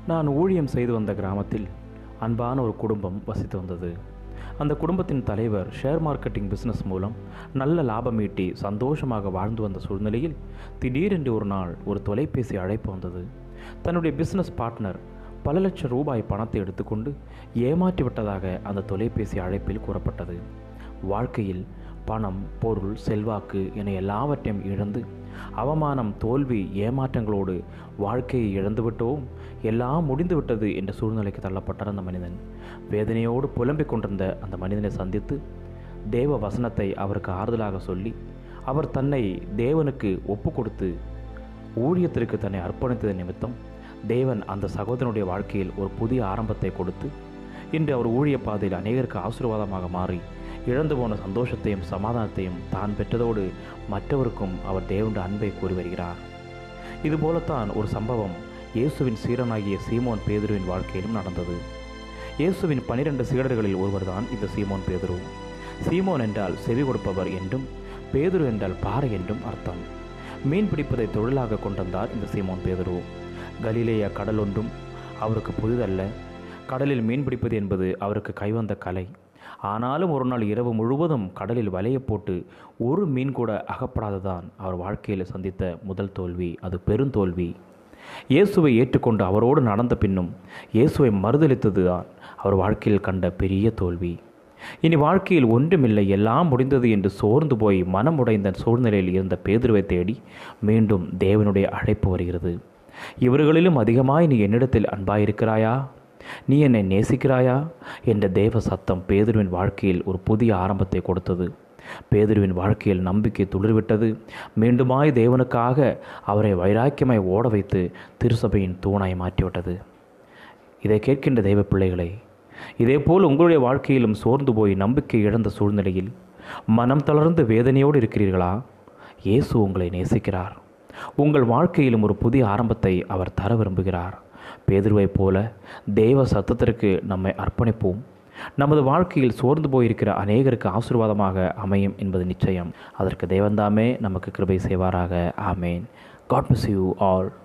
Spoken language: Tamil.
நான் ஊழியம் செய்து வந்த கிராமத்தில் அன்பான ஒரு குடும்பம் வசித்து வந்தது அந்த குடும்பத்தின் தலைவர் ஷேர் மார்க்கெட்டிங் பிஸ்னஸ் மூலம் நல்ல லாபம் ஈட்டி சந்தோஷமாக வாழ்ந்து வந்த சூழ்நிலையில் திடீரென்று ஒரு நாள் ஒரு தொலைபேசி அழைப்பு வந்தது தன்னுடைய பிஸ்னஸ் பார்ட்னர் பல லட்சம் ரூபாய் பணத்தை எடுத்துக்கொண்டு ஏமாற்றி விட்டதாக அந்த தொலைபேசி அழைப்பில் கூறப்பட்டது வாழ்க்கையில் பணம் பொருள் செல்வாக்கு என எல்லாவற்றையும் இழந்து அவமானம் தோல்வி ஏமாற்றங்களோடு வாழ்க்கையை இழந்துவிட்டோம் எல்லாம் முடிந்துவிட்டது என்ற சூழ்நிலைக்கு தள்ளப்பட்டார் அந்த மனிதன் வேதனையோடு புலம்பிக் கொண்டிருந்த அந்த மனிதனை சந்தித்து தேவ வசனத்தை அவருக்கு ஆறுதலாக சொல்லி அவர் தன்னை தேவனுக்கு ஒப்பு கொடுத்து ஊழியத்திற்கு தன்னை அர்ப்பணித்தது நிமித்தம் தேவன் அந்த சகோதரனுடைய வாழ்க்கையில் ஒரு புதிய ஆரம்பத்தை கொடுத்து இன்று அவர் ஊழிய பாதையில் அநேகருக்கு ஆசீர்வாதமாக மாறி இழந்து போன சந்தோஷத்தையும் சமாதானத்தையும் தான் பெற்றதோடு மற்றவருக்கும் அவர் தேவனுடைய அன்பை கூறி வருகிறார் இதுபோலத்தான் ஒரு சம்பவம் இயேசுவின் சீரனாகிய சீமோன் பேதுருவின் வாழ்க்கையிலும் நடந்தது இயேசுவின் பனிரெண்டு சீடர்களில் ஒருவர்தான் இந்த சீமோன் பேதுரு சீமோன் என்றால் செவி கொடுப்பவர் என்றும் பேதுரு என்றால் பாறை என்றும் அர்த்தம் மீன் பிடிப்பதை தொழிலாக கொண்டிருந்தார் இந்த சீமோன் பேதுரு கலிலேயா கடல் ஒன்றும் அவருக்கு புதிதல்ல கடலில் மீன் பிடிப்பது என்பது அவருக்கு கைவந்த கலை ஆனாலும் ஒரு நாள் இரவு முழுவதும் கடலில் வலையை போட்டு ஒரு மீன் கூட அகப்படாததான் அவர் வாழ்க்கையில் சந்தித்த முதல் தோல்வி அது பெருந்தோல்வி இயேசுவை ஏற்றுக்கொண்டு அவரோடு நடந்த பின்னும் இயேசுவை மறுதளித்தது தான் அவர் வாழ்க்கையில் கண்ட பெரிய தோல்வி இனி வாழ்க்கையில் ஒன்றுமில்லை எல்லாம் முடிந்தது என்று சோர்ந்து போய் மனம் உடைந்த சூழ்நிலையில் இருந்த பேதுருவை தேடி மீண்டும் தேவனுடைய அழைப்பு வருகிறது இவர்களிலும் அதிகமாய் நீ என்னிடத்தில் அன்பாயிருக்கிறாயா நீ என்னை நேசிக்கிறாயா என்ற தேவ சத்தம் பேதுருவின் வாழ்க்கையில் ஒரு புதிய ஆரம்பத்தை கொடுத்தது பேதுருவின் வாழ்க்கையில் நம்பிக்கை துளிர்விட்டது மீண்டுமாய் தேவனுக்காக அவரை வைராக்கியமாய் ஓட வைத்து திருசபையின் தூணாய் மாற்றிவிட்டது இதை கேட்கின்ற தெய்வ பிள்ளைகளை இதேபோல் உங்களுடைய வாழ்க்கையிலும் சோர்ந்து போய் நம்பிக்கை இழந்த சூழ்நிலையில் மனம் தளர்ந்து வேதனையோடு இருக்கிறீர்களா இயேசு உங்களை நேசிக்கிறார் உங்கள் வாழ்க்கையிலும் ஒரு புதிய ஆரம்பத்தை அவர் தர விரும்புகிறார் பேதுருவைப் போல தெய்வ சத்தத்திற்கு நம்மை அர்ப்பணிப்போம் நமது வாழ்க்கையில் சோர்ந்து போயிருக்கிற அநேகருக்கு ஆசீர்வாதமாக அமையும் என்பது நிச்சயம் அதற்கு தேவன்தாமே நமக்கு கிருபை செய்வாராக ஆமேன் காட் மிஸ் யூ ஆல்